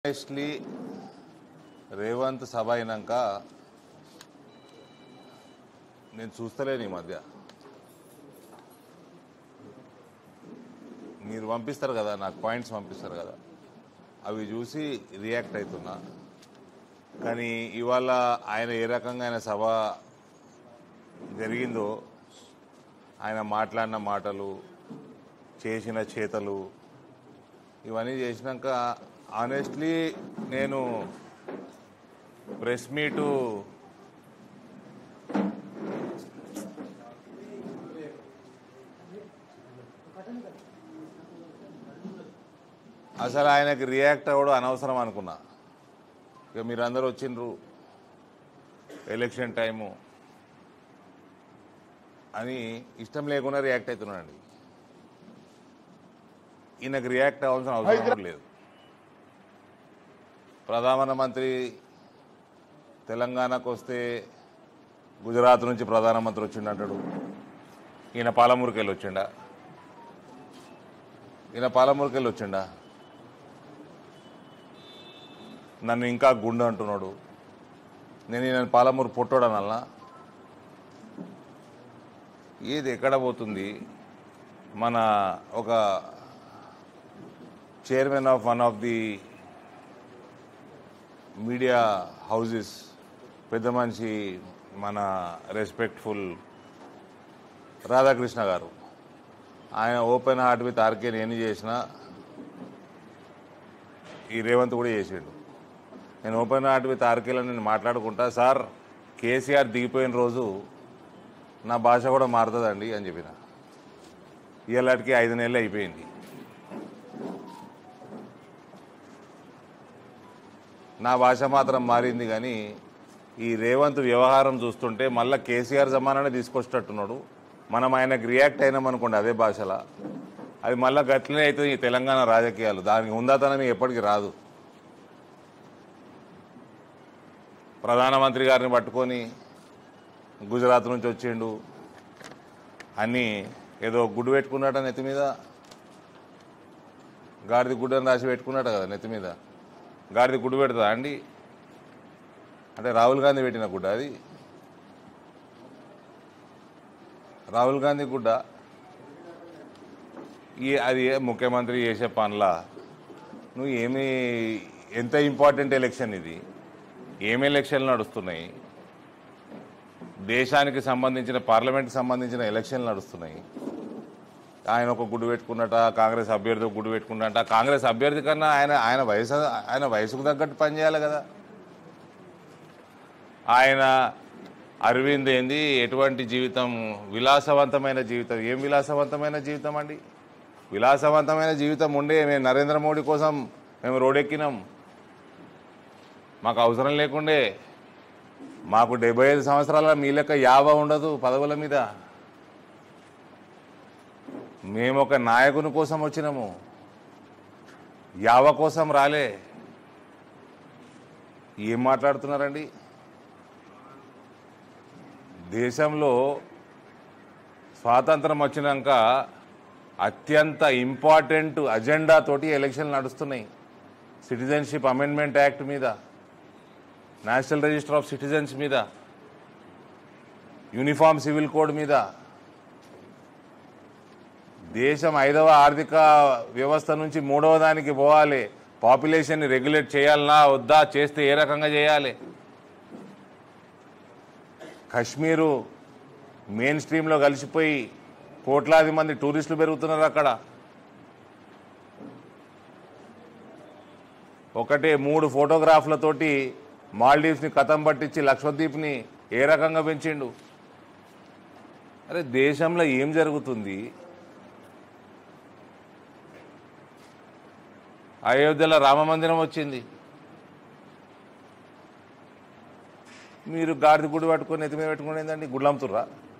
honestly Revanth సభ అయినాక నేను చూస్తలేను ఈ మధ్య మీరు పంపిస్తారు కదా నాకు పాయింట్స్ పంపిస్తారు కదా అవి చూసి రియాక్ట్ అవుతున్నా కానీ ఇవాళ ఆయన ఏ రకంగా ఆయన సభ జరిగిందో ఆయన మాట్లాడిన మాటలు చేసిన చేతలు ఇవన్నీ చేసినాక ఆనెస్ట్లీ నేను ప్రెస్ మీటు అసలు ఆయనకి రియాక్ట్ అవ్వడం అనవసరం అనుకున్నా ఇక మీరందరూ వచ్చిండ్రు ఎలక్షన్ టైము అని ఇష్టం లేకుండా రియాక్ట్ అవుతున్నానండి ఈయనకు రియాక్ట్ అవ్వాల్సిన అవసరం కూడా లేదు ప్రధానమంత్రి తెలంగాణకు వస్తే గుజరాత్ నుంచి ప్రధానమంత్రి వచ్చిండంటాడు ఈయన పాలమూరుకి వెళ్ళి వచ్చిండా ఈయన పాలమూరుకి వెళ్ళి వచ్చిండా నన్ను ఇంకా గుండు అంటున్నాడు నేను ఈయన పాలమూరు పొట్టోడనల్లా ఏది ఎక్కడ పోతుంది మన ఒక chairman of one of the media houses పెద్ద మనిషి మన రెస్పెక్ట్ఫుల్ రాధాకృష్ణ గారు ఆయన ఓపెన్ హార్ట్ విత్ ఆర్కే నేను చేసిన ఈ రేవంత్ కూడా చేసిండు నేను ఓపెన్ హార్ట్ విత్ ఆర్కేలో నేను మాట్లాడుకుంటా సార్ కేసీఆర్ దిగిపోయిన రోజు నా భాష కూడా మారుతుందండి అని చెప్పిన ఇలాంటికి ఐదు నెలలు అయిపోయింది నా భాష మాత్రం మారింది కానీ ఈ రేవంత్ వ్యవహారం చూస్తుంటే మళ్ళీ కేసీఆర్ జమానానే తీసుకొచ్చేటట్టున్నాడు మనం ఆయనకు రియాక్ట్ అయినామనుకోండి అదే భాషలో అది మళ్ళీ గట్లనే అవుతుంది ఈ తెలంగాణ రాజకీయాలు దానికి ఉందాతనం ఎప్పటికీ రాదు ప్రధానమంత్రి గారిని పట్టుకొని గుజరాత్ నుంచి వచ్చిండు అన్నీ ఏదో గుడ్డు పెట్టుకున్నాట నెత్తి మీద గాడిది గుడ్డని రాసి పెట్టుకున్నాట కదా నెత్తి మీద గాడిది గుడ్డు పెడుతుందా అండి అంటే రాహుల్ గాంధీ పెట్టిన గుడ్డ అది రాహుల్ గాంధీ గుడ్డ ఈ అది ఏ ముఖ్యమంత్రి చేసే పనుల నువ్వు ఏమి ఎంత ఇంపార్టెంట్ ఎలక్షన్ ఇది ఏమి ఎలక్షన్లు నడుస్తున్నాయి దేశానికి సంబంధించిన పార్లమెంట్కి సంబంధించిన ఎలక్షన్లు నడుస్తున్నాయి ఆయన ఒక గుడ్డు పెట్టుకున్నట కాంగ్రెస్ అభ్యర్థి ఒక గుడ్డు పెట్టుకున్నట కాంగ్రెస్ అభ్యర్థి కన్నా ఆయన ఆయన వయసు ఆయన వయసుకు తగ్గట్టు పనిచేయాలి కదా ఆయన అరవింద్ ఏంది ఎటువంటి జీవితం విలాసవంతమైన జీవితం ఏం విలాసవంతమైన జీవితం అండి విలాసవంతమైన జీవితం ఉండే మేము నరేంద్ర మోడీ కోసం మేము రోడెక్కినాం మాకు అవసరం లేకుండే మాకు డెబ్బై ఐదు సంవత్సరాల మీ లెక్క యావ ఉండదు పదవుల మీద మేము ఒక నాయకుని కోసం వచ్చినాము యావ కోసం రాలే ఏం మాట్లాడుతున్నారండి దేశంలో స్వాతంత్రం వచ్చినాక అత్యంత ఇంపార్టెంట్ అజెండా తోటి ఎలక్షన్లు నడుస్తున్నాయి సిటిజన్షిప్ అమెండ్మెంట్ యాక్ట్ మీద నేషనల్ రిజిస్టర్ ఆఫ్ సిటిజన్స్ మీద యూనిఫామ్ సివిల్ కోడ్ మీద దేశం ఐదవ ఆర్థిక వ్యవస్థ నుంచి మూడవ దానికి పోవాలి పాపులేషన్ని రెగ్యులేట్ చేయాలనా వద్దా చేస్తే ఏ రకంగా చేయాలి కశ్మీరు మెయిన్ స్ట్రీమ్లో కలిసిపోయి కోట్లాది మంది టూరిస్టులు పెరుగుతున్నారు అక్కడ ఒకటే మూడు ఫోటోగ్రాఫ్లతోటి మాల్డీవ్స్ని కథం పట్టించి లక్షద్వీప్ని ఏ రకంగా పెంచిండు అరే దేశంలో ఏం జరుగుతుంది అయోధ్యలో రామమందిరం వచ్చింది మీరు గాడిద గుడి పట్టుకొని ఎత్తి మీద పెట్టుకుని ఏంటండి గుడ్లు అమ్ముతుర్రా